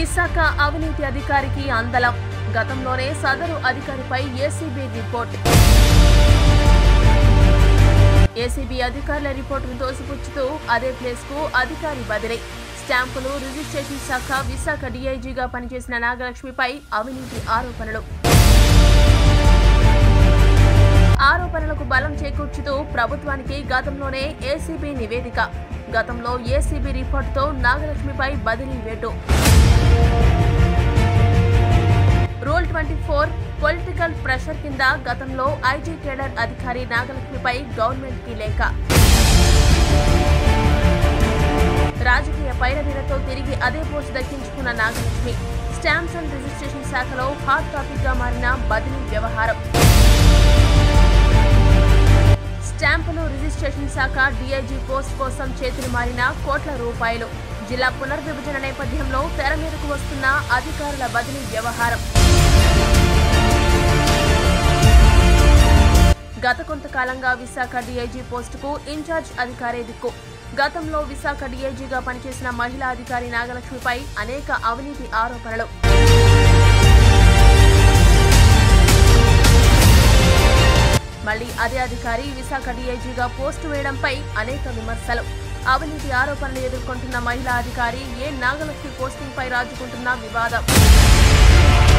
విశాఖ అవినీతి అధికారికి అందలం గతంలోనే సదరు అధికారిపై ఏసీబీ రిపోర్ట్ ఏసీబీ అధికారుల రిపోర్టును తోసిపుచ్చుతూ అదే ప్లేస్ కు అధికారి బదిలీ స్టాంపులు రిజిస్ట్రేషన్ శాఖ విశాఖ డీఐజీగా పనిచేసిన నాగలక్ష్మిపై అవినీతి ఆరోపణలు ఆరోపణలకు బలం చేకూర్చుతూ ప్రభుత్వానికి గతంలోనే ఏసీబీ నివేదిక గతంలో ఏసీబీ రిపోర్టుతో నాగలక్ష్మిపై బదిలీ వేటు rule twenty four political pressure కింద గతంలో ఐటీ కేడర్ అధికారి నాగలక్ష్మిపై గవర్నమెంట్ కి లేఖ రాజకీయ పైరవీలతో తిరిగి అదే పోస్ట్ దక్కించుకున్న నాగలక్ష్మి స్టాంప్స్ అండ్ రిజిస్ట్రేషన్ శాఖలో హాట్ టాపిక్ గా మారిన బదిలీ వ్యవహారం స్టాంపులు రిజిస్ట్రేషన్ శాఖ డీఐజీ పోస్ట్ కోసం చేతులు మారిన కోట్ల రూపాయలు జిల్లా పునర్విభజన నేపథ్యంలో తెర మీదకు వస్తున్న అధికారుల బదిలీ వ్యవహారం గత కొంతకాలంగా విశాఖ డీఐజీ పోస్టుకు ఇన్ఛార్జ్ అధికారే దిక్కు గతంలో విశాఖ డీఐజీగా పనిచేసిన మహిళా అధికారి నాగలక్ష్మిపై అనేక అవినీతి ఆరోపణలు మళ్లీ అదే అధికారి విశాఖ డీఐజీగా పోస్టు వేయడంపై అనేక విమర్శలు అవినీతి ఆరోపణలు ఎదుర్కొంటున్న మహిళా అధికారి ఏ నాగలక్ష్మి పోస్టింగ్ పై రాజుకుంటున్న వివాదం